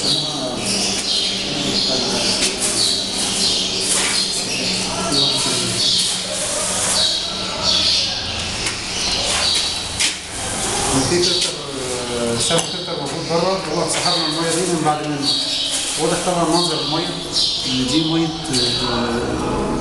في فلتر ساب فلتر موجود بره هو سحبنا الميه دي من بعد منه واضح طبعا منظر الميه ان دي ميه آه،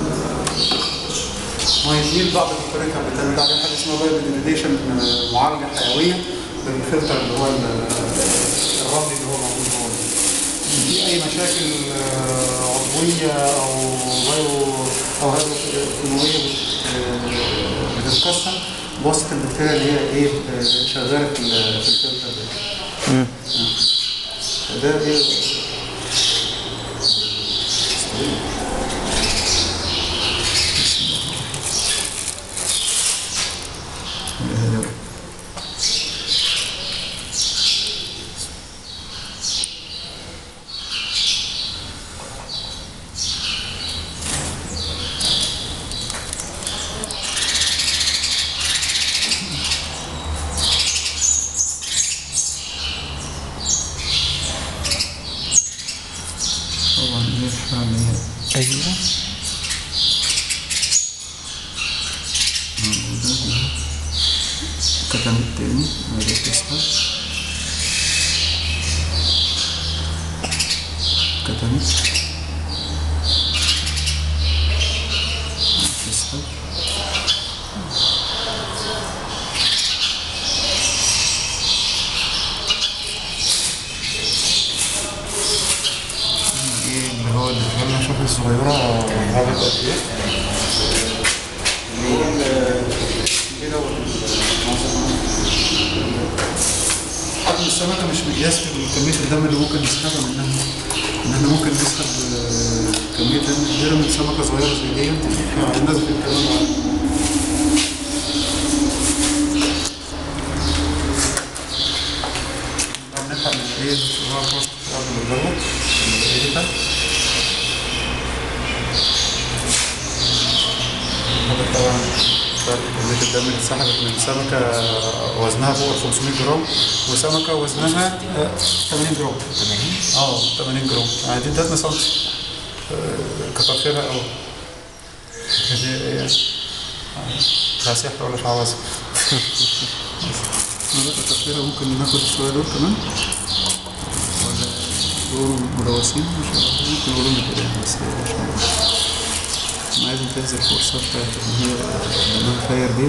ميه نيل بعض الدكتورين كانت بتعمل عليها حاجه اسمها بايو معالجه حيويه بالفلتر اللي هو ال- الرملي اللي هو موجود جوه في اي مشاكل آه، عضويه او غير او هيدروكيماويه بت- بتتكسر بواسطه البكتيريا اللي هي ايه آه، شغاله في ال- في الفلتر ده ده ايه طبعا ايه الحاله اللي هي ايوه كتم التاني هذا تسحب كتمت تسحب ايه اللي هو اللي خلنا نشوف الصغيرة عرضت قد ايه اللي هو ال- كده حجم السمكة مش مقياس كمية الدم اللي ممكن نسحبها منها إن إحنا ممكن نسحب آه، كمية دم كبيرة من سمكة صغيرة زي دي الناس بتتكلم عنها طبعاً نلحق من ايه هو فرصة قبل ما نغلط الايديتا هذا طبعا فرق كمية الدم اللي اتسحبت من سمكة وزنها فوق ال 500 جرام وسمكة وزنها آه، 80 جرام 80 اه 80 جرام يعني دي ادتنا سنتي آه، كتر خيرها قوي دي ايه لا سحر ولا شعوذة نبات التفكير ممكن ناخد شوية دول كمان ولا دول ملوثين مش عارف ممكن نقولهم كده يعني بس مش عارف أنا عايز انتهز الفرصة بتاعت إن هي البنان فاير دي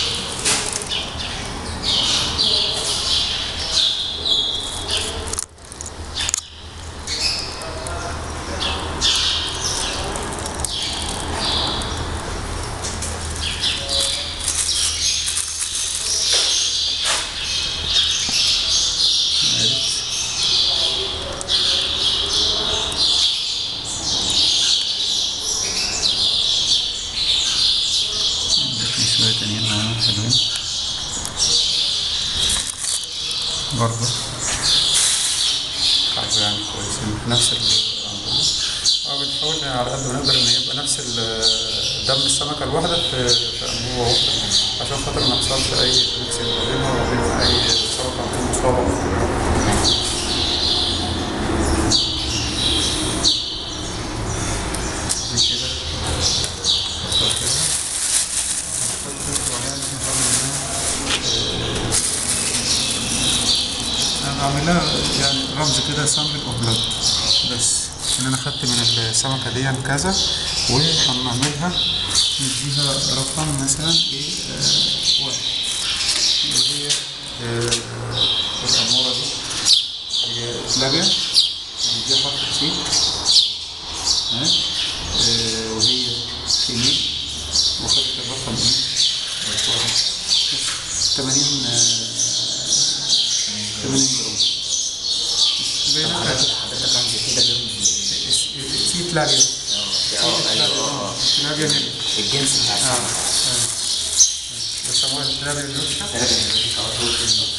في شوية تانيين معانا حلوين برضه حاجة يعني كويسين نفس ال اه بنحاول على قد ما نقدر ان يبقى نفس ال- دم السمكة الواحدة في في أنبوبة واحدة عشان خاطر ما يحصلش أي ميكس ما بينها وما بين أي سمكة تكون مصابة دي كده خطوة كده انا بعمل لها يعني رمز كده سامبل اوف بلاد بس ان انا خدت من السمكه دي كذا وهنعملها نديها رقم مثلا ايه آه واحد وهي آه الاموره دي هي تلاجة نديها حرف سي ها آه وهي فيميل وخدت الرقم ايه واحد 80 آه 80 جرام زي ما انت حضرتك عندي كده جنب سي تلاجة اه ايوه اه تلاجة هنا الجنس بتاع اه السمك اه بيسموها التلاجة الروشة ثلاثة من الريش على طول